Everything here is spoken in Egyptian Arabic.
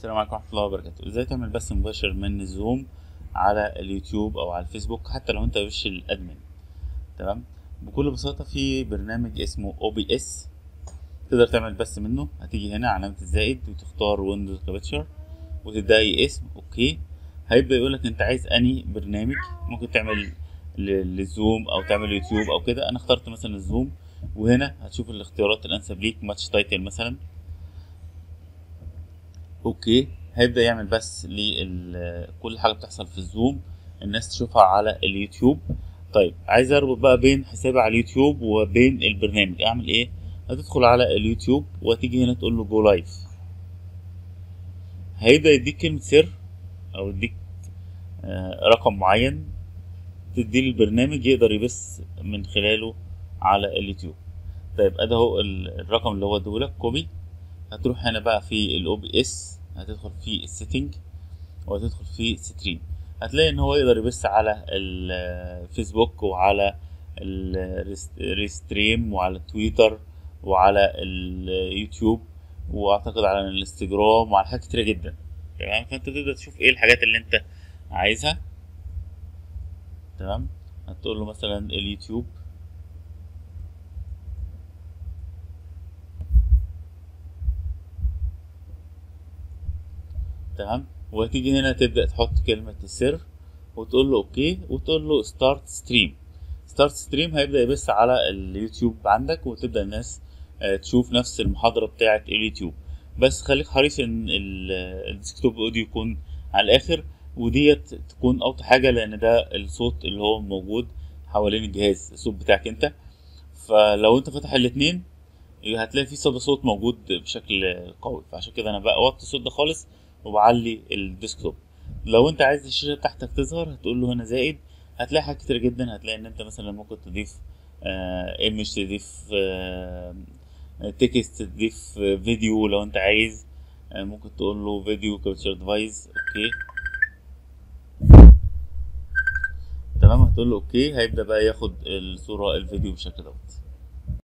السلام عليكم ورحمة الله وبركاته ازاي تعمل بث مباشر من الزوم على اليوتيوب او على الفيسبوك حتى لو انت مش الادمن تمام بكل بساطة في برنامج اسمه او بي اس تقدر تعمل بث منه هتيجي هنا علامة الزائد وتختار ويندوز كابتشر وتدعي اسم اوكي هيبدأ يقولك انت عايز انهي برنامج ممكن تعمل ل- للزوم او تعمل يوتيوب او كده انا اخترت مثلا الزوم وهنا هتشوف الاختيارات الانسب ليك ماتش تايتل مثلا اوكي هيبدأ يعمل بس لكل حاجة بتحصل في الزوم الناس تشوفها على اليوتيوب طيب عايز اربط بقى بين حسابي على اليوتيوب وبين البرنامج اعمل ايه هتدخل على اليوتيوب وتيجي هنا تقول له جو لايف هيبدأ يديك كلمة سر او يديك آه، رقم معين تديه للبرنامج يقدر يبث من خلاله على اليوتيوب طيب ادي اهو ال- الرقم اللي هو اديهولك كوبي هتروح هنا بقى في الاو بي اس هتدخل في السيتنج وهتدخل في ستريم هتلاقي ان هو يقدر يبث على الفيسبوك وعلى الريستريم وعلى تويتر وعلى اليوتيوب واعتقد على الانستجرام وعلى حاجات كتيرة جدا تمام فانت تقدر تشوف ايه الحاجات اللي انت عايزها تمام هتقول له مثلا اليوتيوب تمام وهتيجي هنا تبدأ تحط كلمة السر وتقول له اوكي وتقول له ستارت ستريم ستارت ستريم هيبدأ يبث على اليوتيوب عندك وتبدأ الناس آه، تشوف نفس المحاضرة بتاعة اليوتيوب بس خليك حريص ان ال- الديسكتوب اوديو يكون على الاخر وديت تكون اوطى حاجة لان ده الصوت اللي هو موجود حوالين الجهاز الصوت بتاعك انت فلو انت فاتح الاتنين هتلاقي في صدى صوت موجود بشكل قوي فعشان كده انا بقى وطي الصوت ده خالص وبعلي الديسكتوب لو انت عايز الشاشه بتاعتك تظهر هتقول له هنا زائد هتلاقي حاجات كتير جدا هتلاقي ان انت مثلا ممكن تضيف ايمج تضيف تكست تضيف آه، فيديو لو انت عايز آه، ممكن تقول له فيديو كابتشر ديفايس اوكي تمام هتقول له اوكي هيبدا بقى ياخد الصوره الفيديو بالشكل دوت